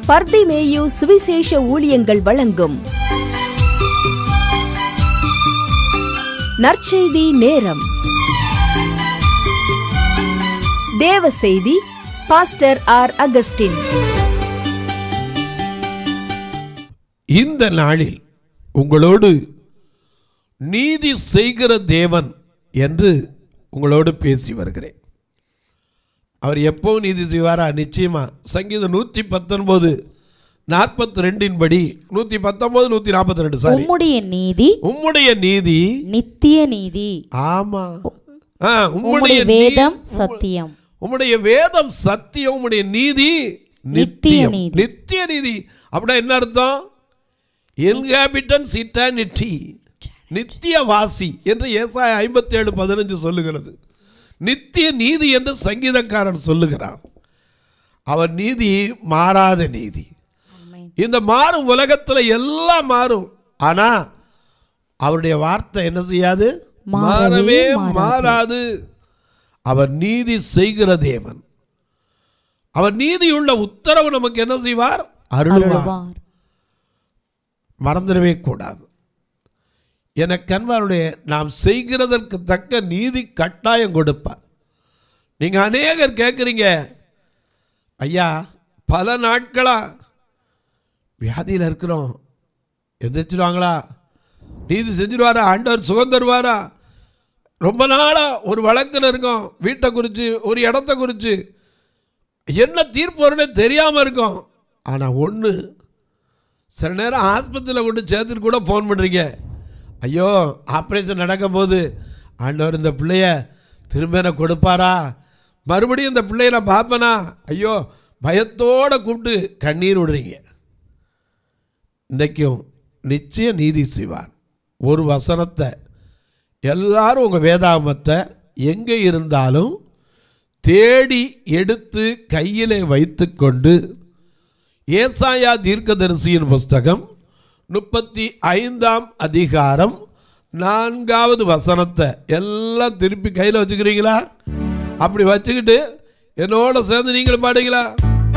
பர்திமேயு சுவிசேஷ ஊழியங்கள் வழங்கும் நற்செய்தி நேரம் தேவ செய்தி பாஸ்டர் ஆர் அகஸ்டின் இந்த நாளில் உங்களோடு நீதி செய்கிற தேவன் என்று உங்களோடு பேசி வருகிறேன் அவர் எப்போ நீதி செய்வாரா நிச்சயமா சங்கீதம் நூற்றி பத்தொன்பது நாற்பத்தி ரெண்டின் படி நூற்றி பத்தொன்பது நூற்றி நாற்பத்தி ரெண்டு சாரி உம்முடைய நீதி உம்முடைய நீதி நித்திய நீதி ஆமா ஆ, உம்முடைய நீ- வேதம் சத்தியம் உம்முடைய வேதம் சத்தியம் உம்முடைய நீதி நித்திய நித்தியம் நீதி. நித்திய நீதி அப்படின்னா என்ன அர்த்தம் இன்ஹாபிட்டன்ஸ் இட்டர்னிட்டி நித்திய வாசி என்று ஏசாய ஐம்பத்தி ஏழு பதினஞ்சு சொல்லுகிறது நித்திய நீதி என்று சங்கீதக்காரன் சொல்லுகிறான் அவர் நீதி மாறாத நீதி இந்த மாறும் உலகத்தில் எல்லாம் மாறும் ஆனா அவருடைய வார்த்தை என்ன செய்யாது மாறவே மாறவே மாறாது அவர் நீதி செய்கிற தேவன் அவர் நீதியுள்ள உத்தரவு நமக்கு என்ன செய்வார் அருள்வார் அருள்வார் மறந்துடவே கூடாது எனக்கு அன்பாருடைய நாம் செய்கிறதற்கு தக்க நீதி கட்டாயம் கொடுப்பார் நீங்க அநேகர் கேட்குறீங்க ஐயா பல நாட்களா வியாதியில் இருக்கிறோம் எந்திரிச்சிடுவாங்களா நீதி செஞ்சிருவாரா ஆண்டவர் சுகம் தருவாரா ரொம்ப நாளா ஒரு வழக்கில் இருக்கோம் வீட்டை குறித்து ஒரு இடத்த குறித்து என்ன தீர்ப்பு வரும்னே தெரியாமல் இருக்கும் ஆனால் ஒன்று சில நேரம் ஆஸ்பத்திரியில் கொண்டு சேர்த்துட்டு கூட ஃபோன் பண்ணுறீங்க ஐயோ ஆப்ரேஷன் நடக்கும் போது ஆண்டவர் இந்த பிள்ளைய திரும்ப எனக்கு கொடுப்பாரா மறுபடியும் இந்த பிள்ளைய நான் பார்ப்பேனா ஐயோ பயத்தோடு கூப்பிட்டு கண்ணீர் விடுறீங்க இன்றைக்கும் நிச்சய நீதி செய்வார் ஒரு வசனத்தை எல்லாரும் உங்கள் வேதாகமத்தை எங்கே இருந்தாலும் தேடி எடுத்து கையிலே வைத்துக்கொண்டு ஏசாயா தீர்க்கதரிசியின் புஸ்தகம் முப்பத்தி ஐந்தாம் அதிகாரம் நான்காவது வசனத்தை எல்லாம் திருப்பி கையில் வச்சுக்கிறீங்களா அப்படி வச்சுக்கிட்டு என்னோட சேர்ந்து நீங்களும் பாடுங்களா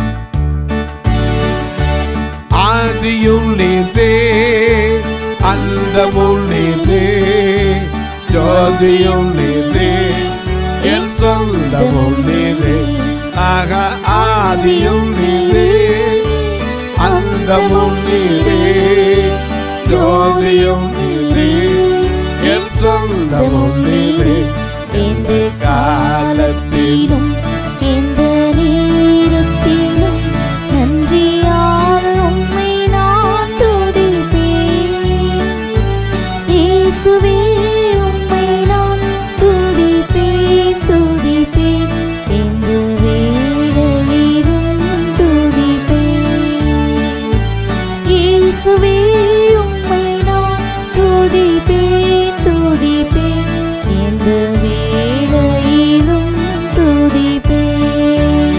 ஆதியும் நீதே அந்தமும் நீதே ஜோதியும் நீதே என் சொந்தமும் நீதே ஆக ஆதியும் நீதே அந்தமும் நீதே ஜோதியும் நீதே என் சொந்தமும் நீதே எந்த காலத்திலும் எந்த நேரத்திலும் நன்றியால் உம்மை நான் துதிப்பேன் இயேசுவே உம்மை நான் துதிப்பேன் துதிப்பேன் எந்த வேளையிலும் துதிப்பேன் இயேசுவே உம்மை நான் துதிப்பேன் துதிப்பேன் எந்த வேளையிலும் துதிப்பேன்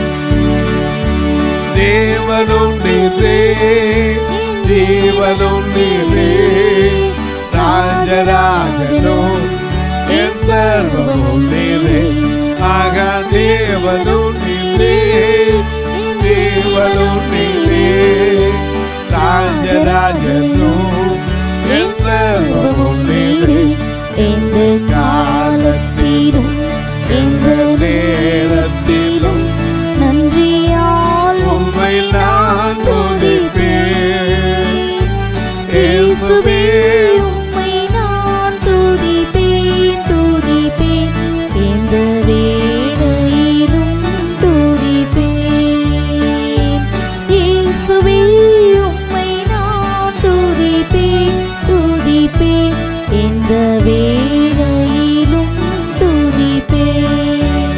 தேவனும் நீரே தேவனும் நீரே ராஜராஜனும் என் சர்வமும் நீரே ஆக தேவனும் நீரே தேவனும் நீரே ராஜராஜனும் என் சர்வமும் நீரே எந்த காலத்திலும் எந்த நேரத்திலும் நன்றியால் உம்மை நான் துதிப்பேன் இயேசுவே உம்மை நான் துதிப்பேன் துதிப்பேன் எந்த வேளையிலும் துதிப்பேன் இயேசுவே உம்மை நான் துதிப்பேன் துதிப்பேன் எந்த வேளையிலும் துதிப்பேன்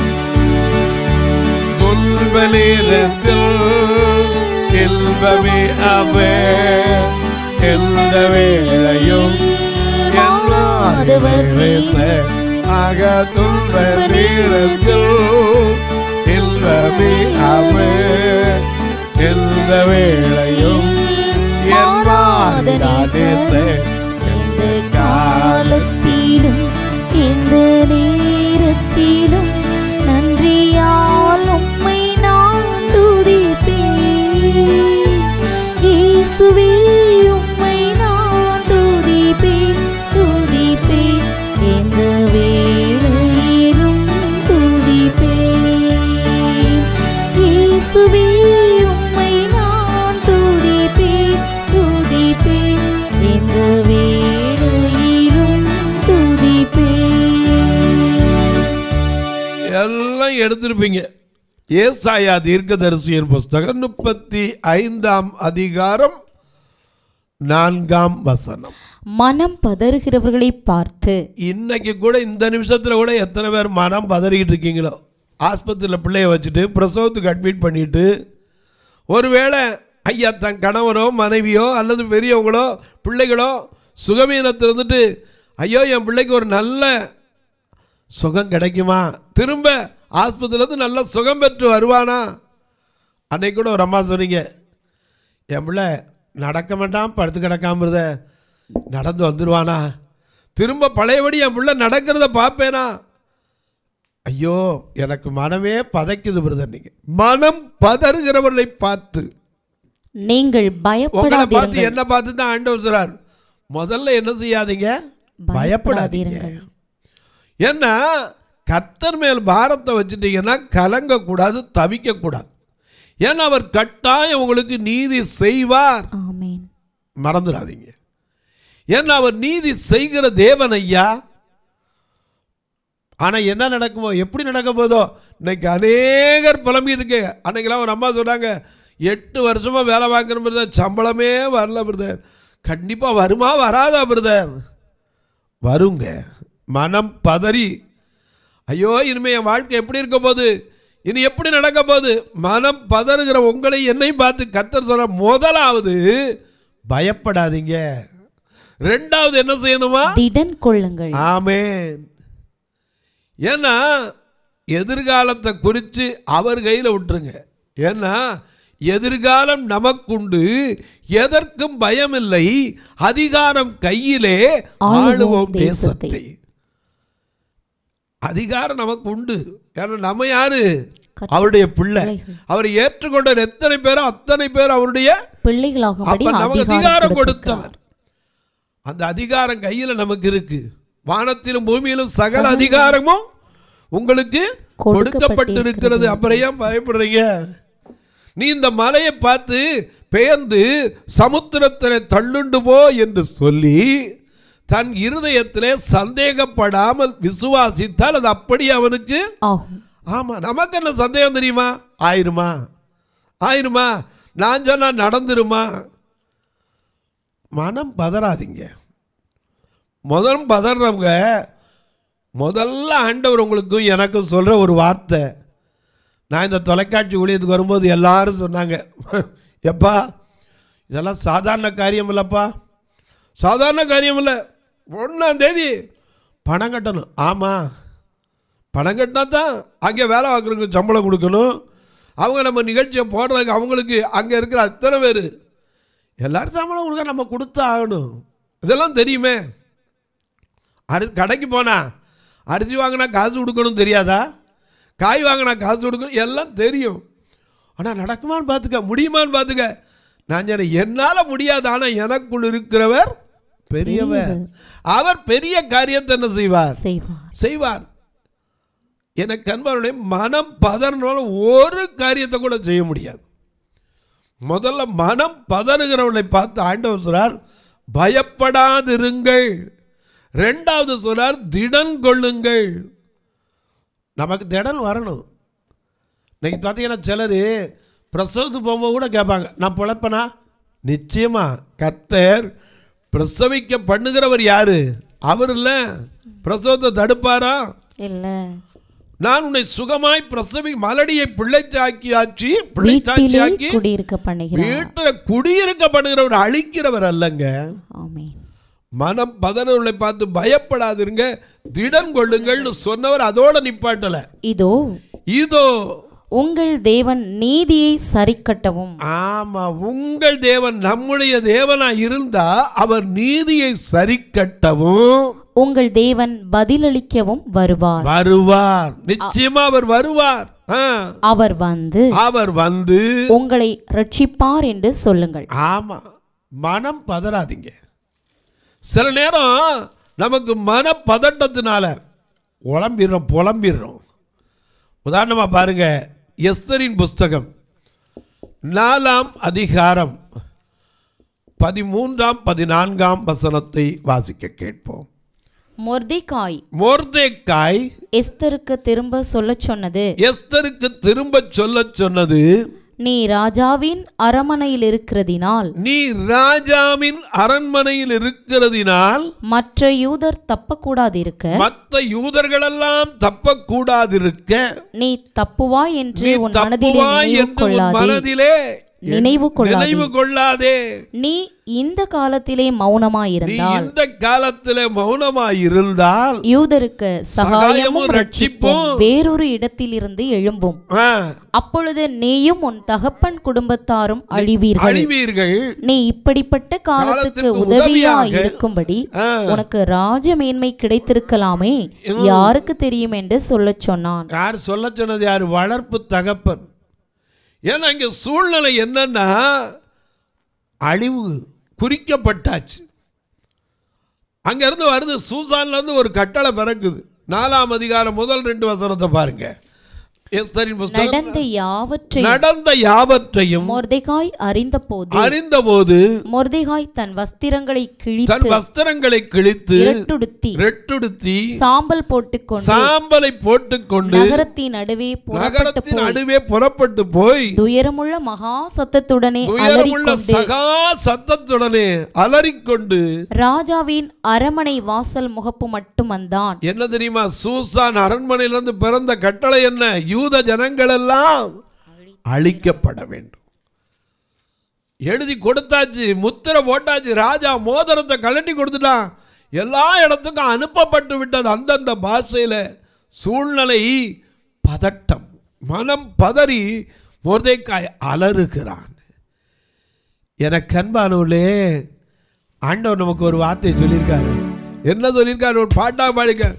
துன்ப நேரத்தில் இன்பமே அவர் எந்த வேளையும் மாறுவர் பேச ஆக துன்ப நேரத்தில் இன்பமே அவர் எந்த வேளையும் என் மாதிராதே எந்த காலத்திலும் எந்த நேரத்திலும் நன்றியால் உம்மை நான் துதிப்பேன் இயேசுவே உம்மை நான் துதிப்பேன் துதிப்பேன் எந்த வேளையிலும் துதிப்பேன் இயேசுவே உம்மை நான் துதிப்பேன் துதிப்பேன் எந்த வேளையிலும் துதிப்பேன் எல்லாம் எடுத்திருப்பீங்க ஏசாயா தீர்க்கதரிசியின் புஸ்தகம் முப்பத்தி ஐந்தாம் அதிகாரம் நான்காம் வசனம் மனம் பதறுகிறவர்களை பார்த்து இன்னைக்கு கூட இந்த நிமிஷத்தில் கூட எத்தனை பேர் மனம் பதறிக்கிட்டு இருக்கீங்களோ ஆஸ்பத்திரியில் பிள்ளைய வச்சுட்டு பிரசவத்துக்கு அட்மிட் பண்ணிட்டு ஒருவேளை ஐயா தன் கணவரோ மனைவியோ அல்லது பெரியவங்களோ பிள்ளைகளோ சுகமீனத்தில் இருந்துட்டு ஐயோ என் பிள்ளைக்கு ஒரு நல்ல சுகம் கிடைக்குமா திரும்ப ஆஸ்பத்திரியிலேருந்து நல்ல சுகம் பெற்று வருவானா அன்னைக்கு கூட ஒரு அம்மா சொன்னீங்க என் பிள்ளை நடக்க மாட்டான் படுத்து கிடக்காம இருந்த நடந்து வந்துடுவானா திரும்ப பழையபடி என் பிள்ளை நடக்கிறத பார்ப்பேனா ஐயோ எனக்கு மனமே பதைக்குது பிரதர் நீங்க மனம் பதறுகிறவர்களை பார்த்து நீங்கள் உங்களை பார்த்து பயப்படாதீர்கள் என்ன பார்த்து தான் ஆண்டவர் சொல்றார் முதல்ல என்ன செய்யாதீங்க பயப்படாதீங்க ஏன்னா கர்த்தர் மேல் பாரத்தை வச்சுட்டீங்கன்னா கலங்கக்கூடாது தவிக்கக்கூடாது ஏன்னா அவர் கட்டாயம் உங்களுக்கு நீதி செய்வார் ஆமென் மறந்துடாதீங்க ஏன்னா அவர் நீதி செய்கிற தேவன் ஐயா ஆனால் என்ன நடக்குமோ எப்படி நடக்க போதோ இன்னைக்கு அநேகர் புலம்பிட்டு இருக்கு அன்னைக்கெல்லாம் ஒரு அம்மா சொன்னாங்க எட்டு வருஷமாக வேலை பார்க்குற பிரதர் சம்பளமே வரல பிரதர் கண்டிப்பாக வருமா வராதா பிரதர் வருங்க மனம் பதறி ஐயோ இனிமே என் வாழ்க்கை எப்படி இருக்க போகுது இனி எப்படி நடக்க போகுது மனம் பதறுகிற உங்களை என்னையும் பார்த்து கத்தர் சொல்ற முதலாவது பயப்படாதீங்க ரெண்டாவது என்ன செய்யணுமா திடன் கொள்ளுங்கள் ஆமென் ஏன்னா எதிர்காலத்தை குறித்து அவர் கையில் விட்டுருங்க ஏன்னா எதிர்காலம் நமக்குண்டு எதற்கும் பயமில்லை அதிகாரம் கையிலே ஆளுவோம் ஆளுவோம் தேசத்தை. தேசத்தை அதிகாரம் நமக்கு உண்டு ஏன்னா நம்ம யாரு கர்த்தர் அவருடைய பிள்ளை பிள்ளைகள். அவரை ஏற்றுக்கொண்ட எத்தனை பேரோ அத்தனை பேர் அவருடைய பிள்ளைகளாகும்படி அப்ப நமக்கு அதிகாரம் அதிகாரம் கொடுத்திருக்கிறார். கொடுத்தவர் அந்த அதிகாரம் கையில நமக்கு இருக்கு வானத்திலும் பூமியிலும் சகல அதிகாரமும் உங்களுக்கு கொடுக்கப்பட்டிருக்கிறது அப்புறம் ஏன் பயப்படுறீங்க நீ இந்த மலையை பார்த்து பெயர்ந்து சமுத்திரத்தில் தள்ளுண்டு போ என்று சொல்லி தன் இருதயத்திலே சந்தேகப்படாமல் விசுவாசித்தால் அது அப்படி அவனுக்கு ஆகும் ஆமா நமக்கு என்ன சந்தேகம் தெரியுமா ஆயிருமா ஆயிருமா நான் சொன்னா நடந்துருமா மனம் பதறாதீங்க முதல் பதறவங்க முதல்ல ஆண்டவர் உங்களுக்கும் எனக்கும் சொல்கிற ஒரு வார்த்தை நான் இந்த தொலைக்காட்சி ஊழியத்துக்கு வரும்போது எல்லாரும் சொன்னாங்க எப்பா இதெல்லாம் சாதாரண காரியம் இல்லைப்பா சாதாரண காரியம் இல்லை ஒன்றாம் தேதி பணம் கட்டணும் ஆமாம் பணம் கட்டினா தான் அங்கே வேலை பார்க்குறவங்களுக்கு சம்பளம் கொடுக்கணும் அவங்க நம்ம நிகழ்ச்சியை போடுறதுக்கு அவங்களுக்கு அங்கே இருக்கிற அத்தனை பேர் எல்லாரும் சம்பளம் கொடுக்க நம்ம கொடுத்து ஆகணும் இதெல்லாம் தெரியுமே அரி கடைக்கு போனா அரிசி வாங்கினா காசு கொடுக்கணும் தெரியாதா காய் வாங்கினா காசு கொடுக்கணும் எல்லாம் தெரியும் ஆனால் நடக்குமான்னு பார்த்துக்க முடியுமான்னு பார்த்துக்க நான் சொன்னேன் என்னால் முடியாது ஆனால் எனக்குள் இருக்கிறவர் பெரியவர் அவர் பெரிய காரியத்தை என்ன செய்வார் செய்வார் செய்வார் எனக்கு அன்பருடைய மனம் பதறினாலும் ஒரு காரியத்தை கூட செய்ய முடியாது முதல்ல மனம் பதறுகிறவர்களை பார்த்து ஆண்டவர் சொல்றார் பயப்படாதிருங்கள் ரெண்டாவது சொல்றார் திடன் கொள்ளுங்கள் நமக்கு திடன் வரணும் இன்னைக்கு பார்த்தீங்கன்னா சிலர் பிரசவத்துக்கு போகும்போது கூட கேட்பாங்க நான் பிழைப்பனா நிச்சயமா கர்த்தர் பிரசவிக்க பண்ணுகிறவர் யாரு அவர் இல்லை பிரசவத்தை தடுப்பாரா இல்ல நான் உன்னை சுகமாய் பிரசவி மலடியை பிள்ளைச்சாக்கி ஆச்சு வீட்டிலே பிள்ளைச்சாட்சியாக்கி குடியிருக்க பண்ணுகிறார் வீட்டில் குடியிருக்க பண்ணுகிறவர் அழிக்கிறவர் அல்லங்க ஆமென் மனம் பதறவர்களை பார்த்து பயப்படாதிருங்க திடன் கொள்ளுங்கள்னு சொன்னவர் அதோட நிப்பாட்டல இதோ இதோ உங்கள் தேவன் நீதியை சரிக்கட்டவும் ஆமா உங்கள் தேவன் நம்முடைய தேவனா இருந்தா அவர் நீதியை சரி கட்டவும் உங்கள் தேவன் பதிலளிக்கவும் வருவார் வருவார் நிச்சயமா அவர் வருவார் ஆ. அவர் வந்து அவர் வந்து உங்களை ரட்சிப்பார் என்று சொல்லுங்கள் ஆமா மனம் பதறாதீங்க சில நேரம் நமக்கு மன பதட்டத்தினால உழம்பிடுறோம் புலம்பிடுறோம் உதாரணமாக பாருங்க எஸ்தரின் புஸ்தகம் நாலாம் அதிகாரம் பதிமூன்றாம் பதினான்காம் வசனத்தை வாசிக்க கேட்போம் மொர்தெகாய் மோர்தேக்காய் எஸ்தருக்கு திரும்ப சொல்லச் சொன்னது எஸ்தருக்கு திரும்பச் சொல்லச் சொன்னது நீ ராஜாவின் அரமனையில் இருக்கிறதினால் நீ ராஜாவின் அரண்மனையில் இருக்கிறதினால் மற்ற யூதர் தப்பக்கூடாதிருக்க மற்ற யூதர்களெல்லாம் தப்பக்கூடாதிருக்க நீ தப்புவாய் என்று நீ உன் மனதிலே தப்புவாய் நினைவு என்று உன் கொள்ளாதே மனதிலே நினைவு கொள்ளாதே. நினைவு கொள்ளாதே நீ இந்த காலத்திலே நீ மௌனமாயிருந்தால் இந்த காலத்திலே மௌனமாய் இருந்தால் யூதருக்கு சகாயமும் சகாயமும் ரட்சிப்பும் ரட்சிப்பும் வேறொரு இடத்திலிருந்து எழும்பும் ஆ, அப்பொழுது நீயும் உன் தகப்பன் குடும்பத்தாரும் அழிவீர்கள் அழிவீர்கள் நீ இப்படிப்பட்ட காலத்துக்கு காலத்துக்கு உதவியா உதவியாக இருக்கும்படி ஆ, உனக்கு ராஜ மேன்மை கிடைத்திருக்கலாமே யாருக்கு தெரியும் என்று சொல்லச் சொன்னான் யார் சொல்ல சொன்னது யார் வளர்ப்பு தகப்பன் ஏன்னா இங்க சூழ்நிலை என்னன்னா அழிவு குறிக்கப்பட்டாச்சு அங்கிருந்து வருது சூசான்ல இருந்து ஒரு கட்டளை பிறக்குது நாலாம் அதிகாரம் முதல் ரெண்டு வசனத்தை பாருங்க எஸ்தரின் புஸ்தகம் நடந்த யாவற்றையும் நடந்த யாவற்றையும் மொர்தெகாய் அறிந்தபோது அறிந்தபோது மொர்தெகாய் தன் வஸ்திரங்களை தன் கிழித்து வஸ்திரங்களை கிழித்து இரட்டுடுத்தி ரெட்டுடுத்தி சாம்பல் போட்டுக்கொண்டு சாம்பலை போட்டுக்கொண்டு நகரத்தின் நடுவே புறப்பட்டு நகரத்தின் போய் நடுவே புறப்பட்டு போய் துயரமுள்ள மகா சத்தத்துடனே துயரமுள்ள அலறிக்கொண்டு சகா சத்தத்துடனே அலறிக்கொண்டு ராஜாவின் அரமனை வாசல் முகப்பு மட்டும் வந்தான் என்ன தெரியுமா சூசான் அரண்மனையிலிருந்து பிறந்த கட்டளை என்ன யூத ஜனங்கள் எல்லாம் அழிக்கப்பட வேண்டும் எழுதி கொடுத்தாச்சு முத்திரை போட்டாச்சு ராஜா மோதிரத்தை கழட்டி கொடுத்துட்டான் எல்லா இடத்துக்கும் அனுப்பப்பட்டு விட்டது அந்தந்த பாஷையில் சூழ்நிலை பதட்டம் மனம் பதறி மோர்தேக்காய் அலறுகிறான் எனக்கு அன்பானவர்களே ஆண்டவர் நமக்கு ஒரு வார்த்தை சொல்லியிருக்காரு என்ன சொல்லியிருக்காரு ஒரு பாட்டா பாடிக்க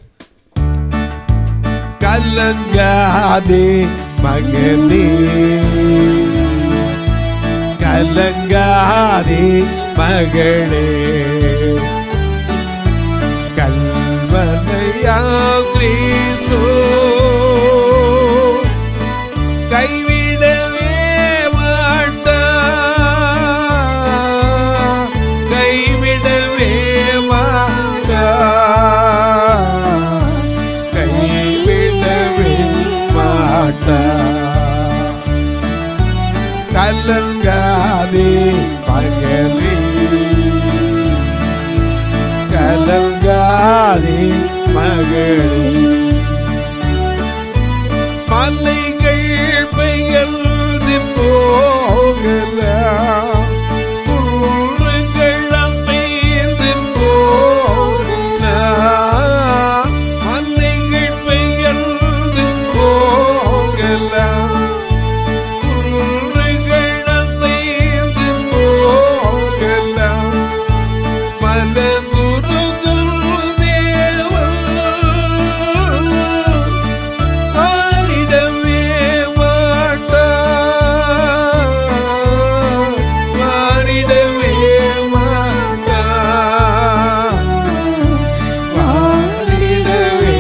கலங்காதே மகனே கலங்காதே மகளே கல்வனையாம் கிறிஸ்து கைவிடவே மாட்டா கைவிடவே மாட்டா கைவிடவே மாட்டா கலங்காதே மகளே கலங்காதே மகளே மலைகள் பெயர்ந்து போகலாம் குன்றுகள் அசைந்து போகலாம் மலைகள் பெயர்ந்து போகலாம் குன்றுகள் அசைந்து போகலாம் மனதுருகும் தேவன் மாறிடவே மாட்டா மாறிடவே மாட்டா மாறிடவே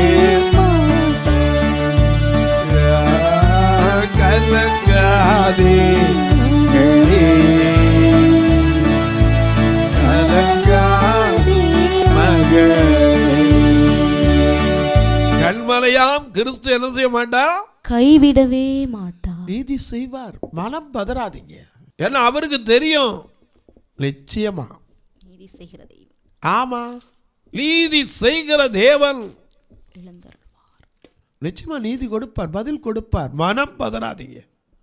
மாட்டா கலங்காதே களே. கலங்காதே மகளே. கண்மலையாம் கிறிஸ்து என்ன செய்ய மாட்டா கைவிடவே மாட்டா நீதி செய்வார் மனம் பதறாதீங்க ஏன்னா அவருக்கு தெரியும் நிச்சயமா நீதி செய்கிற தெய்வம் ஆமா நீதி செய்கிற தேவன் இழந்தருள்வார் நிச்சயமா நீதி கொடுப்பார் பதில் கொடுப்பார் மனம் பதறாதீங்க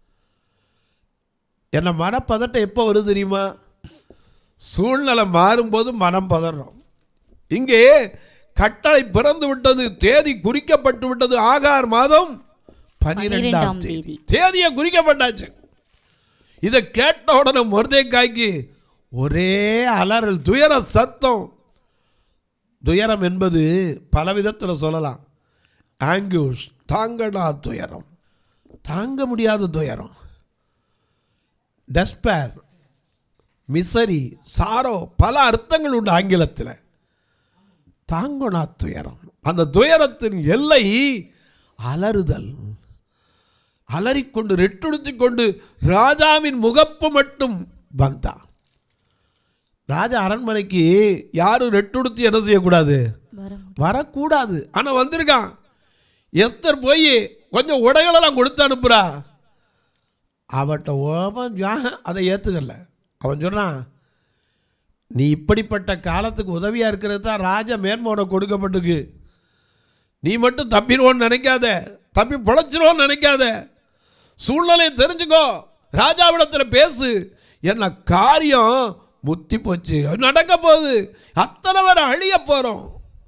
என்ன மனப்பதட்டம் எப்போ வருது தெரியுமா சூழ்நிலை மாறும்போது மனம் பதறோம் இங்கே கட்டளை பிறந்து விட்டது தேதி குறிக்கப்பட்டு விட்டது ஆகார் மாதம் பனிரெண்டாம் பன்னிரெண்டாம் தேதி தேதி. தேதியை குறிக்கப்பட்டாச்சு இதை கேட்ட உடனே முருதைக்காய்க்கு ஒரே அலறல் துயர சத்தம் துயரம் என்பது பல விதத்தில் சொல்லலாம் ஆங்கியூஸ் தாங்கடா துயரம் தாங்க முடியாத துயரம் டஸ்பேர் மிசரி சாரோ பல அர்த்தங்கள் உண்டு ஆங்கிலத்தில் தாங்கோனா துயரம் அந்த துயரத்தின் எல்லை அலறுதல் அலறிக்கொண்டு ரெட்டுடுத்தி கொண்டு ராஜாவின் முகப்பு மட்டும் வந்தான் ராஜா அரண்மனைக்கு யாரும் ரெட்டுடுத்தி என்ன செய்யக்கூடாது வரக்கூடாது ஆனால் வந்திருக்கான் எஸ்தர் போய் கொஞ்சம் உடைகளெல்லாம் கொடுத்து அனுப்புறா அவட்ட ஓபன் அதை ஏற்றுக்கல அவன் சொன்னான் நீ இப்படிப்பட்ட காலத்துக்கு உதவியாக இருக்கிறது தான் ராஜ மேன்மோனை கொடுக்கப்பட்டிருக்கு நீ மட்டும் தப்பிடுவோன்னு நினைக்காத தப்பி பொழைச்சிருவோன்னு நினைக்காத சூழ்நிலையை தெரிஞ்சுக்கோ ராஜாவிடத்தில் பேசு என்ன காரியம் முத்தி போச்சு நடக்க போகுது அத்தனை பேர் அழிய போகிறோம்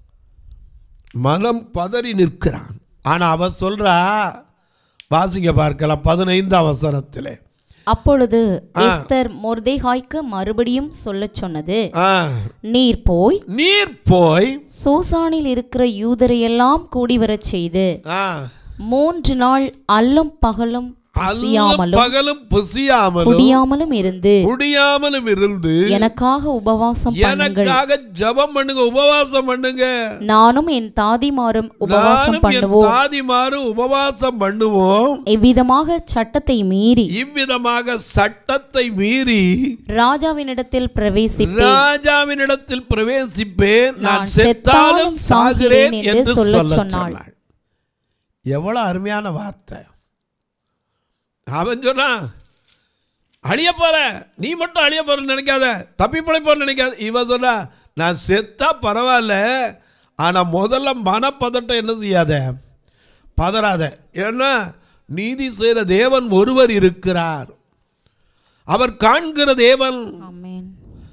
மனம் பதறி நிற்கிறான் ஆனால் அவ சொல்றா வாசிங்க பார்க்கலாம் பதினைந்தாம் வசனத்தில் அப்பொழுது எஸ்தர் மொர்தேகாய்க்கு மறுபடியும் சொல்லச் சொன்னது ஆ நீர் போய் நீர் போய் சோசானில் இருக்கிற யூதரையெல்லாம் கூடி வரச் செய்து ஆ மூன்று நாள் அல்லும் பகலும் அல்லும் பசியாமலும் பகலும் புசியாமலும் குடியாமலும் இருந்து குடியாமலும் இருந்து எனக்காக உபவாசம் பண்ணுங்கள் எனக்காக ஜெபம் பண்ணுங்க உபவாசம் பண்ணுங்க நானும் என் தாதிமாரும் உபவாசம் நானும் என் பண்ணுவோம் தாதிமாரும் உபவாசம் பண்ணுவோம் இவ்விதமாக சட்டத்தை மீறி இவ்விதமாக சட்டத்தை மீறி ராஜாவினிடத்தில் பிரவேசிப்பேன் ராஜாவினிடத்தில் பிரவேசிப்பேன் நான் நான் செத்தாலும் செத்தாலும் சாகிறேன் சாகிறேன் என்று என்று சொல்ல சொல்லச் சொன்னாள் சொன்னாள். எவ்வளவு அருமையான வார்த்தை அவன் சொன்னான் அழிய போற நீ மட்டும் அழிய போறன்னு நினைக்காத தப்பி பிழைப்போன்னு நினைக்காத இவன் சொன்னா நான் செத்தா பரவாயில்ல ஆனா முதல்ல மனப்பதட்டம் என்ன செய்யாத பதறாத ஏன்னா நீதி செய்கிற தேவன் ஒருவர் இருக்கிறார் அவர் காண்கிற தேவன் ஆமென்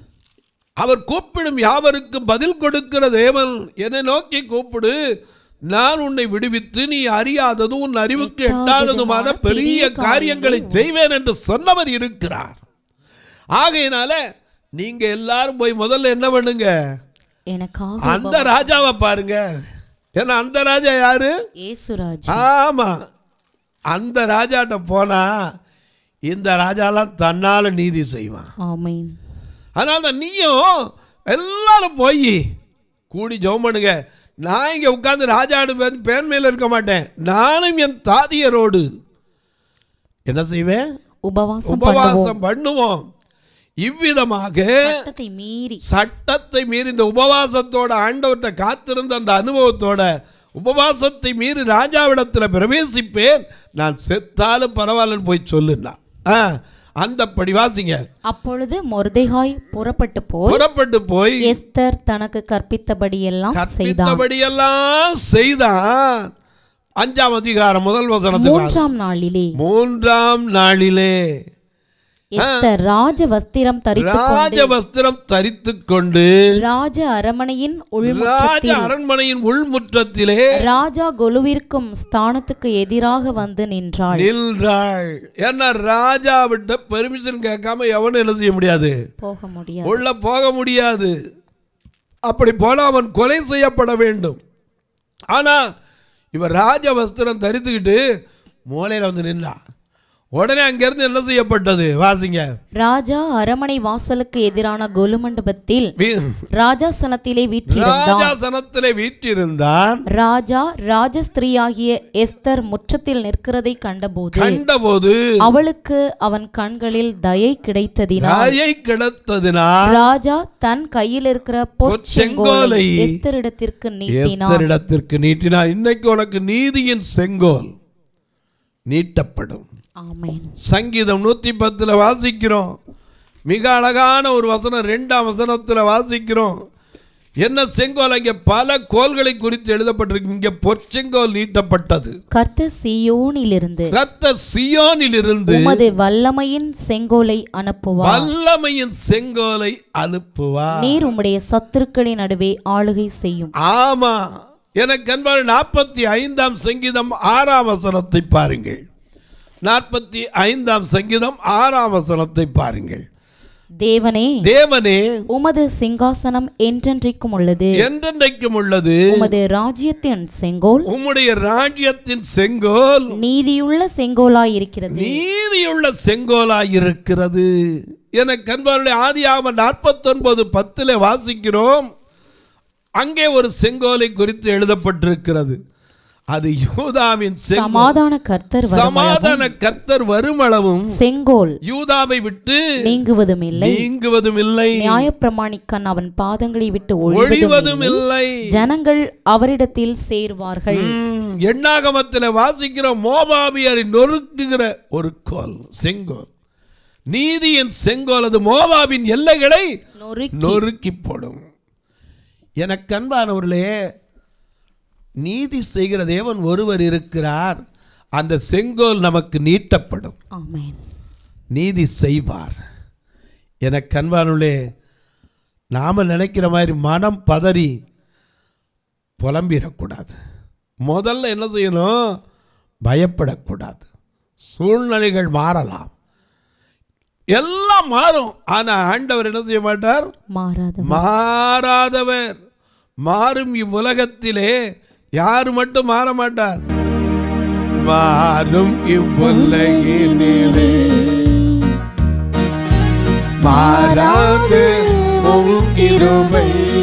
அவர் கூப்பிடும் யாவருக்கும் பதில் கொடுக்கிற தேவன் என்னை நோக்கி கூப்பிடு நான் உன்னை விடுவித்து நீ அறியாததும் உன் அறிவுக்கு எட்டாததுமான பெரிய காரியங்களை செய்வேன் என்று சொன்னவர் இருக்கிறார் ஆகையினால நீங்க எல்லாரும் போய் முதல்ல என்ன பண்ணுங்க எனக்காக அந்த ராஜாவை பாருங்க ஏன்னா அந்த ராஜா யாரு ஏசுராஜ் ஆமா அந்த ராஜாட்ட போனா இந்த ராஜாலாம் தன்னால நீதி செய்வான் ஆமென் அதனால தான் நீயும் எல்லாரும் போய் கூடி ஜெபம் பண்ணுங்க நான் இங்கே உட்கார்ந்து ராஜாடு பேன் மேல இருக்க மாட்டேன் நானும் என் தாதியரோடு என்ன செய்வேன் உபவாசம் பண்ணுவோம் உபவாசம் பண்ணுவோம் இவ்விதமாக சட்டத்தை மீறி சட்டத்தை மீறி இந்த உபவாசத்தோட ஆண்டவர்கிட்ட காத்திருந்த அந்த அனுபவத்தோட உபவாசத்தை மீறி ராஜாவிடத்தில் பிரவேசிப்பேன் நான் செத்தாலும் பரவாயில்லன்னு போய் சொல்லுன்னா ஆ அந்தப்படி வாசிங்க அப்பொழுது மொர்தேகாய் புறப்பட்டு போய் புறப்பட்டு போய் எஸ்தர் தனக்கு கற்பித்தபடியெல்லாம் செய்தான் கற்பித்தபடியெல்லாம் செய்தான் அஞ்சாம் அதிகாரம் முதல் வசனத்துக்கு வாங்க. மூன்றாம் நாளிலே மூன்றாம் நாளிலே எஸ்தர் ராஜ வஸ்திரம் தரித்து ராஜ வஸ்திரம் தரித்துக் கொண்டு ராஜ அரமனையின் ராஜ உள்முற்றத்தில் அரண்மனையின் உள்முற்றத்திலே ராஜா கொலுவிற்கும் ஸ்தானத்துக்கு எதிராக வந்து நின்றாள் நின்றாள் ஏன்னா ராஜா விட்ட பெர்மிஷன் கேட்காம எவனும் என்ன செய்ய முடியாது போக முடியாது உள்ள போக முடியாது அப்படி போனா அவன் கொலை செய்யப்பட வேண்டும் ஆனா இவன் ராஜ வஸ்திரம் தரித்துக்கிட்டு மூலையில வந்து நின்றான் உடனே அங்கிருந்து என்ன செய்யப்பட்டது வாசிங்க ராஜா அரமனை வாசலுக்கு எதிரான கொலு மண்டபத்தில் வீ- ராஜாசனத்திலே வீற்றிருந்தான் ராஜாசனத்திலே வீற்றிருந்தான் ராஜா ராஜஸ்திரீயாகிய எஸ்தர் முற்றத்தில் நிற்கிறதை கண்டபோது கண்டபோது அவளுக்கு அவன் கண்களில் தயை கிடைத்ததினால் தாயை கிடத்ததினால் ராஜா தன் கையில் இருக்கிற பொற்செங்கோலை பொற்செங்கோலை எஸ்தரிடத்திற்கு நீட்டினான் எஸ்தரிடத்திற்கு நீட்டினார் இன்னைக்கு உனக்கு நீதியின் செங்கோல் நீட்டப்படும் ஆமென் சங்கீதம் நூற்றி பத்தில் வாசிக்கிறோம் மிக அழகான ஒரு வசனம் ரெண்டாம் வசனத்தில் வாசிக்கிறோம் என்ன செங்கோல் அங்கே பல கோல்களை குறித்து எழுதப்பட்டிருக்கு இங்கே பொற்செங்கோல் நீட்டப்பட்டது கர்த்தர் சீயோனிலிருந்து கர்த்த சியோனிலிருந்து உமது வல்லமையின் செங்கோலை அனுப்புவார் வல்லமையின் செங்கோலை அனுப்புவார் நீர் உம்முடைய சத்துருக்களின் நடுவே ஆளுகை செய்யும் ஆமா எனக்கு அன்பான நாற்பத்தி ஐந்தாம் சங்கீதம் ஆறாம் வசனத்தை பாருங்கள் நாற்பத்தி ஐந்தாம் சங்கீதம் ஆறாம் வசனத்தை பாருங்கள் தேவனே தேவனே உமது சிங்காசனம் என்றென்றைக்கும் உள்ளது என்றென்றைக்கும் உள்ளது உமது ராஜ்யத்தின் செங்கோல் உம்முடைய ராஜ்யத்தின் செங்கோல் நீதியுள்ள செங்கோலாய் இருக்கிறது நீதியுள்ள செங்கோலாய் இருக்கிறது எனக்கு அன்பாருடைய ஆதியாகம நாற்பத்தொன்பது பத்தில் வாசிக்கிறோம் அங்கே ஒரு செங்கோலை குறித்து எழுதப்பட்டிருக்கிறது அது யூதாவின் செங்கோல் சமாதான கர்த்தர் வரும் சமாதான கர்த்தர் வருமளவும் செங்கோல் யூதாவை விட்டு நீங்குவதும் இல்லை நீங்குவதும் இல்லை நியாயப்பிரமாணிக்கன் அவன் பாதங்களை விட்டு ஒழிவதும் ஒழிவதும் இல்லை ஜனங்கள் அவரிடத்தில் சேர்வார்கள் ம், எண்ணாகமத்தில் வாசிக்கிற மோபாபியரை நொறுக்குகிற ஒரு கோல் செங்கோல் நீதியின் செங்கோல் அது மோபாபின் எல்லைகளை நொறுக்கி நொறுக்கி போடும் எனக்கு அன்பானவர்களே நீதி செய்கிற தேவன் ஒருவர் இருக்கிறார் அந்த செங்கோல் நமக்கு நீட்டப்படும் ஆமென் நீதி செய்வார் எனக்கு அன்பானுள்ளே நாம் நினைக்கிற மாதிரி மனம் பதறி புலம்பிடக்கூடாது முதல்ல என்ன செய்யணும் பயப்படக்கூடாது சூழ்நிலைகள் மாறலாம் எல்லாம் மாறும் ஆனால் ஆண்டவர் என்ன செய்ய மாட்டார் மாறாத மாறாதவர் மாறும் இவ்வுலகத்திலே யாரு மட்டும் மாற மாட்டார் மாறும் இவ்வுலகினிலே மாறாது உம் கிருபை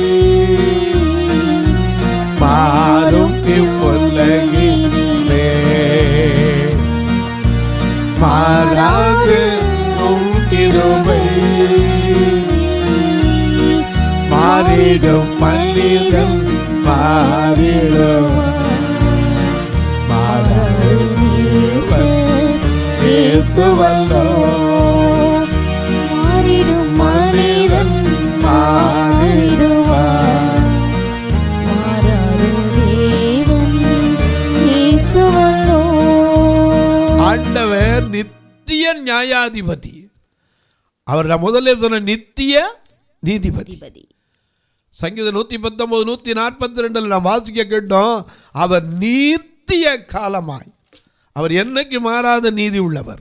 மாறும் இவ்வுலகினிலே மாறாது உம் கிருபை மாறிடும் மனிதன் மாறிடும் மாறாடும் இயேசுவல்லோ மாறிடும் மனிதன் மாறிடுவார் மாறாத தேவன் இயேசுவல்லோ ஆண்டவர் நித்திய நியாயாதிபதி அவர் நான் முதல்ல சொன்ன நித்திய நீதிபதி அதிபதி சங்கீதம் நூற்றி பத்தொன்பது நூற்றி நாற்பத்தி ரெண்டில் நான் வாசிக்க கேட்டோம் அவர் நீத்திய காலமாய் அவர் என்னைக்கு மாறாத நீதி உள்ளவர்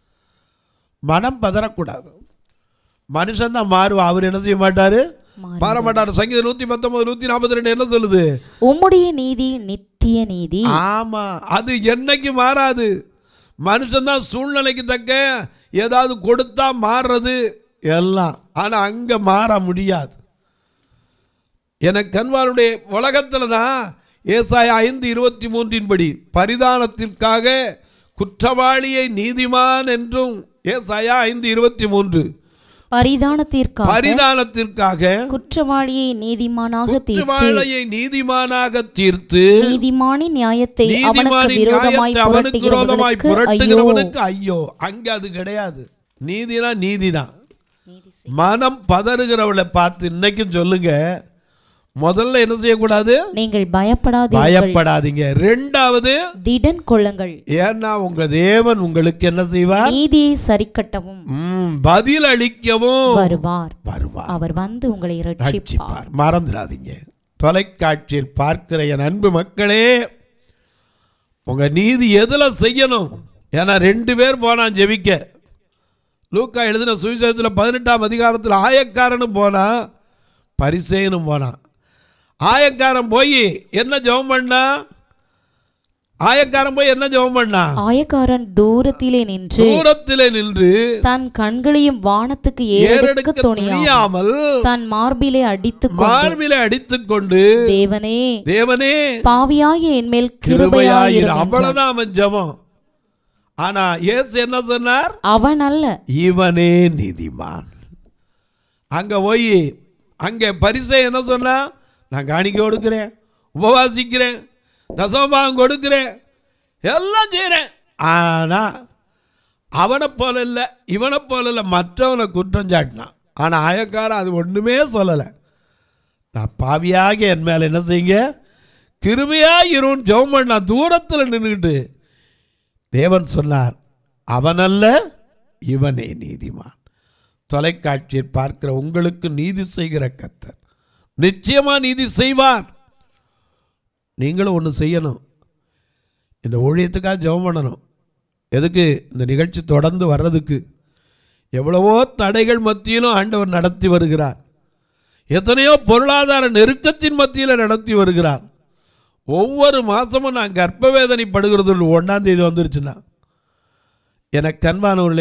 மனம் பதறக்கூடாது மனுஷன் தான் மாறுவா அவர் என்ன செய்ய மாட்டாரு மாறி- மாற மாட்டார் சங்கீதம் நூற்றி பத்தொன்பது நூற்றி நாற்பத்தி ரெண்டு என்ன சொல்லுது உம்முடைய நீதி நித்திய நீதி ஆமா அது என்னைக்கு மாறாது மனுஷன்தான் சூழ்நிலைக்கு தக்க ஏதாவது கொடுத்தா மாறுறது எல்லாம் ஆனா அங்க மாற முடியாது எனக்கு கண்வாருடைய உலகத்தில் தான் ஏசாய ஐந்து இருபத்தி மூன்றின் படி பரிதானத்திற்காக குற்றவாளியை நீதிமான் என்றும் ஏசாயா ஐந்து இருபத்தி மூன்று பரிதானத்திற்காக பரிதானத்திற்காக குற்றவாளியை நீதிமானாக தீர்த்து குற்றவாளியை நீதிமானாக தீர்த்து நீதிமானின் நியாயத்தை அவனுக்கு நீதிமானின் விரோதமாய் நியாயத்தை அவனுக்கு விரோதமாய் புரட்டுகிறவர்களுக்கு ஐயோ புரட்டுகிறவனுக்கு ஐயோ அங்க அது கிடையாது நீதினா நீதிதான் மனம் பதறுகிறவளை பார்த்து இன்னைக்கும் சொல்லுங்க முதல்ல என்ன செய்யக்கூடாது நீங்கள் பயப்படாதீர்கள் பயப்படாதீங்க ரெண்டாவது திடன் கொள்ளுங்கள் ஏன்னா உங்க தேவன் உங்களுக்கு என்ன செய்வார் நீதியை சரிக்கட்டவும் ம், பதில் அளிக்கவும் வருவார் வருவார் அவர் வந்து உங்களை ரட்சிப்பார் ரட்சிப்பார் மறந்துடாதீங்க தொலைக்காட்சியில் பார்க்கிற என் அன்பு மக்களே உங்க நீதி எதுல செய்யணும் ஏன்னா ரெண்டு பேர் போனான் ஜெபிக்க லூக்கா எழுதின சுவிசேஷத்தில் பதினெட்டாம் அதிகாரத்தில் ஆயக்காரனும் போனான் பரிசேயனும் போனான் ஆயக்காரன் போய் என்ன ஜெபம் பண்ணா ஆயக்காரன் போய் என்ன ஜெபம் பண்ணா ஆயக்காரன் தூரத்திலே நின்று தூரத்திலே நின்று தன் கண்களையும் வானத்துக்கு ஏறெடுக்க ஏறெடுக்க துணியாமல் துணியாமல் தன் மார்பிலே அடித்துக் கொண்டு மார்பிலே அடித்துக்கொண்டு தேவனே தேவனே பாவியாகிய என்மேல் கிருபையாயிரு கிருபையாயிரும் என்றான். அவ்வளவுதான் அவன் ஜெபம் ஆனா இயேசு என்ன சொன்னார் அவன் அல்ல இவனே நீதிமான் அங்க போய் அங்க பரிசை என்ன சொன்னா நான் காணிக்கை கொடுக்கிறேன் உபவாசிக்கிறேன் தசமபாகம் கொடுக்கிறேன் எல்லாம் செய்கிறேன் ஆனா அவனை போல இல்லை இவனை போல இல்லை மற்றவனை குற்றம் சாட்டினான் ஆனா ஆயக்காரன் அது ஒண்ணுமே சொல்லலை நான் பாவியாக என் மேல என்ன செய்யுங்க கிருபையா இருன்னு ஜெபம் பண்ணா தூரத்தில் நின்றுக்கிட்டு தேவன் சொன்னார் அவனல்ல இவனே நீதிமான் தொலைக்காட்சியில் பார்க்கிற உங்களுக்கு நீதி செய்கிற கத்தர் நிச்சயமா நீதி செய்வார் நீங்களும் ஒன்று செய்யணும் இந்த ஊழியத்துக்காக ஜெபம் பண்ணணும் எதுக்கு இந்த நிகழ்ச்சி தொடர்ந்து வர்றதுக்கு எவ்வளவோ தடைகள் மத்தியிலும் ஆண்டவர் நடத்தி வருகிறார் எத்தனையோ பொருளாதார நெருக்கத்தின் மத்தியில் நடத்தி வருகிறார் ஒவ்வொரு மாதமும் நான் கர்ப்பவேதனைப்படுகிறது ஒன்றாம் தேதி வந்துருச்சுன்னா எனக்கு கண்பானவர்களே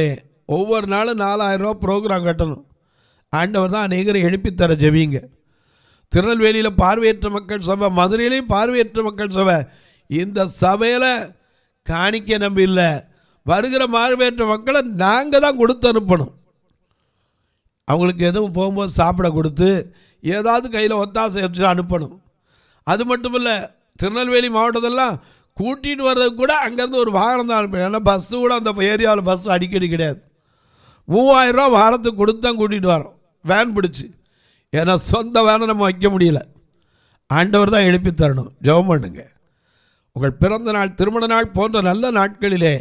ஒவ்வொரு நாளும் நாலாயிரம் ரூபா ப்ரோக்ராம் கட்டணும் ஆண்டவர் தான் அநேகரை எழுப்பித்தர ஜெபிங்க திருநெல்வேலியில் பார்வையற்ற மக்கள் சபை மதுரையிலையும் பார்வையற்ற மக்கள் சபை இந்த சபையில் காணிக்க நம்பி இல்லை வருகிற பார்வையற்ற மக்களை நாங்கள் தான் கொடுத்து அனுப்பணும் அவங்களுக்கு எதுவும் போகும்போது சாப்பிட கொடுத்து ஏதாவது கையில் ஒத்தாசை வச்சு அனுப்பணும் அது மட்டும் இல்லை திருநெல்வேலி மாவட்டத்தெல்லாம் கூட்டிகிட்டு வர்றதுக்கு கூட அங்கேருந்து ஒரு வாகனம் தான் அனுப்பணும் ஏன்னா பஸ்ஸு கூட அந்த ஏரியாவில் பஸ் அடிக்கடி கிடையாது மூவாயிரம் ரூபா வாரத்துக்கு கொடுத்து தான் கூட்டிகிட்டு வரோம் வேன் பிடிச்சி ஏன்னா சொந்த வேனை நம்ம வைக்க முடியல ஆண்டவர் தான் எழுப்பி தரணும் ஜெபம் பண்ணுங்க உங்கள் பிறந்த நாள் திருமண நாள் போன்ற நல்ல நாட்களிலே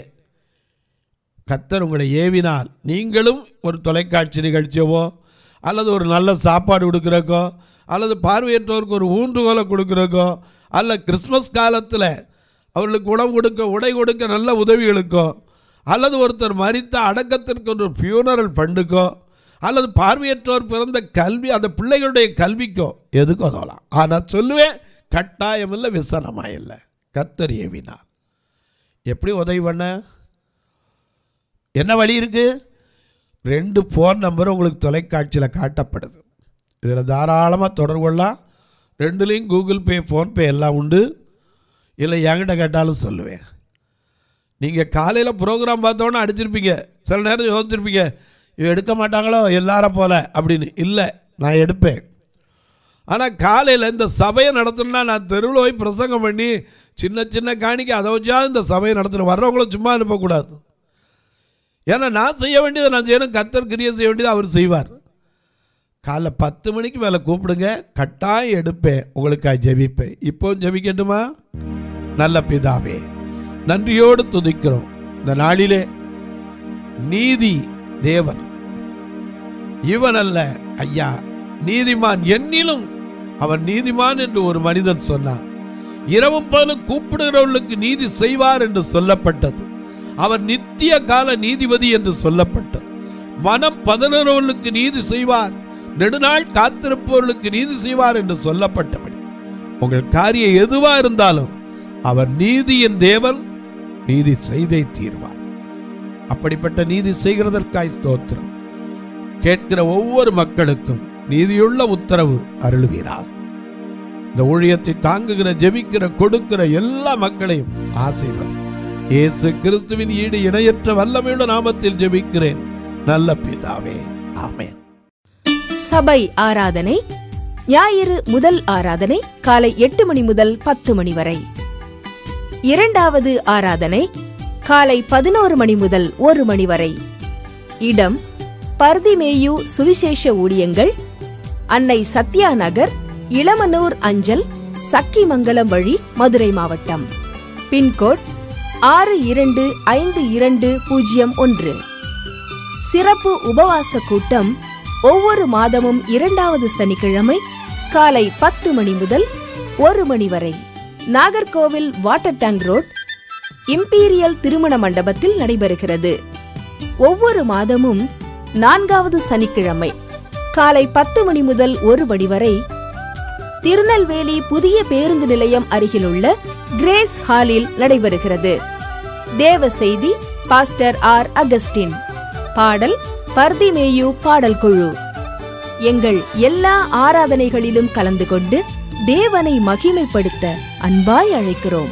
கத்தர் உங்களை ஏவினால் நீங்களும் ஒரு தொலைக்காட்சி நிகழ்ச்சியவோ அல்லது ஒரு நல்ல சாப்பாடு கொடுக்குறக்கோ அல்லது பார்வையற்றோருக்கு ஒரு ஊன்றுகோலை கொடுக்குறக்கோ அல்ல கிறிஸ்மஸ் காலத்தில் அவர்களுக்கு உணவு கொடுக்க உடை கொடுக்க நல்ல உதவிகளுக்கோ அல்லது ஒருத்தர் மறித்த அடக்கத்திற்கு ஒரு ஃபியூனரல் ஃபண்டுக்கோ அல்லது பார்வையற்றோர் பிறந்த கல்வி அந்த பிள்ளைகளுடைய கல்விக்கோ எதுக்கோ அதெல்லாம் ஆனால் சொல்லுவேன் கட்டாயம் இல்லை விசனமாக இல்லை கத்தர் ஏவினார் எப்படி உதவி பண்ண என்ன வழி இருக்கு ரெண்டு ஃபோன் நம்பர் உங்களுக்கு தொலைக்காட்சியில் காட்டப்படுது இதில் தாராளமாக தொடர்பு கொள்ளலாம் ரெண்டுலேயும் கூகுள் பே ஃபோன்பே எல்லாம் உண்டு இல்லை என்கிட்ட கேட்டாலும் சொல்லுவேன் நீங்கள் காலையில் ப்ரோக்ராம் பார்த்தோன்னே அடிச்சிருப்பீங்க சில நேரம் யோசிச்சிருப்பீங்க இவ எடுக்க மாட்டாங்களோ எல்லாரும் போல அப்படின்னு இல்லை நான் எடுப்பேன் ஆனால் காலையில் இந்த சபையை நடத்தணும்னா நான் தெருவில் போய் பிரசங்கம் பண்ணி சின்ன சின்ன காணிக்க அதை வச்சா இந்த சபையை நடத்தணும் வர்றவங்கள சும்மா அனுப்பக்கூடாது ஏன்னா நான் செய்ய வேண்டியதை நான் செய்யணும் கத்தர் கிரியை செய்ய வேண்டியதை அவர் செய்வார் காலைல பத்து மணிக்கு மேலே கூப்பிடுங்க கட்டாயம் எடுப்பேன் உங்களுக்காக ஜெபிப்பேன் இப்போ ஜெபிக்கட்டுமா நல்ல பிதாவே நன்றியோடு துதிக்கிறோம் இந்த நாளிலே நீதி தேவன் இவன் அல்ல ஐயா நீதிமான் என்னிலும் அவன் நீதிமான் என்று ஒரு மனிதன் சொன்னான் இரவும் பகலும் கூப்பிடுகிறவர்களுக்கு நீதி செய்வார் என்று சொல்லப்பட்டது அவர் நித்திய கால நீதிபதி என்று சொல்லப்பட்டது மனம் பதனவர்களுக்கு நீதி செய்வார் நெடுநாள் காத்திருப்பவர்களுக்கு நீதி செய்வார் என்று சொல்லப்பட்டபடி உங்கள் காரியம் எதுவா இருந்தாலும் அவர் நீதியின் தேவன் நீதி செய்தே தீர்வார் அப்படிப்பட்ட நீதி செய்கிறதற்காய் ஸ்தோத்திரம் கேட்கிற ஒவ்வொரு மக்களுக்கும் நீதியுள்ள உத்தரவு அருள்வீராக இந்த ஊழியத்தை தாங்குகிற ஜெபிக்கிற கொடுக்கிற எல்லா மக்களையும் ஆசீர்வதி இயேசு கிறிஸ்துவின் ஈடு இணையற்ற வல்லமையுள்ள நாமத்தில் ஜெபிக்கிறேன் நல்ல பிதாவே ஆமென் சபை ஆராதனை ஞாயிறு முதல் ஆராதனை காலை எட்டு மணி முதல் பத்து மணி வரை இரண்டாவது ஆராதனை காலை பதினோரு மணி முதல் ஒரு மணி வரை இடம் பர்திமேயு சுவிசேஷ ஊழியங்கள் அன்னை சத்யா நகர் இளமனூர் அஞ்சல் சக்கிமங்கலம் வழி மதுரை மாவட்டம் பின்கோட் ஆறு இரண்டு ஐந்து இரண்டு பூஜ்ஜியம் ஒன்று சிறப்பு உபவாச கூட்டம் ஒவ்வொரு மாதமும் இரண்டாவது சனிக்கிழமை காலை பத்து மணி முதல் ஒரு மணி வரை Nagercoil water tank road imperial திருமண மண்டபத்தில் நடைபெறுகிறது ஒவ்வொரு மாதமும் நான்காவது சனிக்கிழமை காலை பத்து மணி முதல் ஒரு மணி வரை திருநெல்வேலி புதிய பேருந்து நிலையம் அருகிலுள்ள கிரேஸ் ஹாலில் நடைபெறுகிறது தேவ செய்தி பாஸ்டர் ஆர் அகஸ்டின் பாடல் பர்திமேயு பாடல் குழு எங்கள் எல்லா ஆராதனைகளிலும் கலந்து கொண்டு தேவனை மகிமைப்படுத்த அன்பாய் அழைக்கிறோம்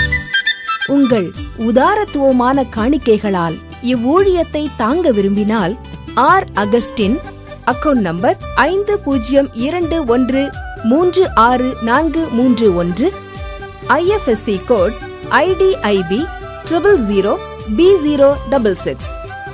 உங்கள் உதாரத்துவமான காணிக்கைகளால் இவ்வூழியத்தை தாங்க விரும்பினால் ஆர் அகஸ்டின் அக்கவுண்ட் நம்பர் ஐந்து பூஜ்ஜியம் இரண்டு ஒன்று மூன்று ஆறு நான்கு மூன்று ஒன்று IFSC code IDIB triple zero B zero double six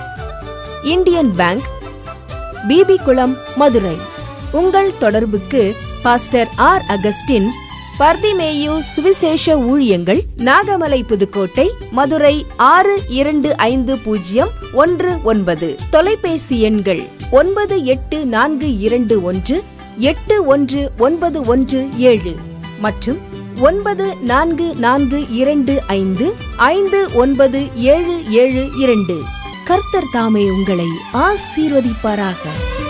Indian bank B B Kulam Madurai உங்கள் தொடர்புக்கு பாஸ்டர் ஆர் அகஸ்டின் பர்திமேயு சுவிசேஷ ஊழியங்கள் நாகமலை புதுக்கோட்டை மதுரை ஆறு இரண்டு ஐந்து பூஜ்ஜியம் ஒன்று ஒன்பது தொலைபேசி எண்கள் ஒன்பது எட்டு நான்கு இரண்டு ஒன்று எட்டு ஒன்று ஒன்பது ஒன்று ஏழு மற்றும் ஒன்பது நான்கு நான்கு இரண்டு ஐந்து ஐந்து ஒன்பது ஏழு ஏழு இரண்டு கர்த்தர் தாமே உங்களை ஆசீர்வதிப்பாராக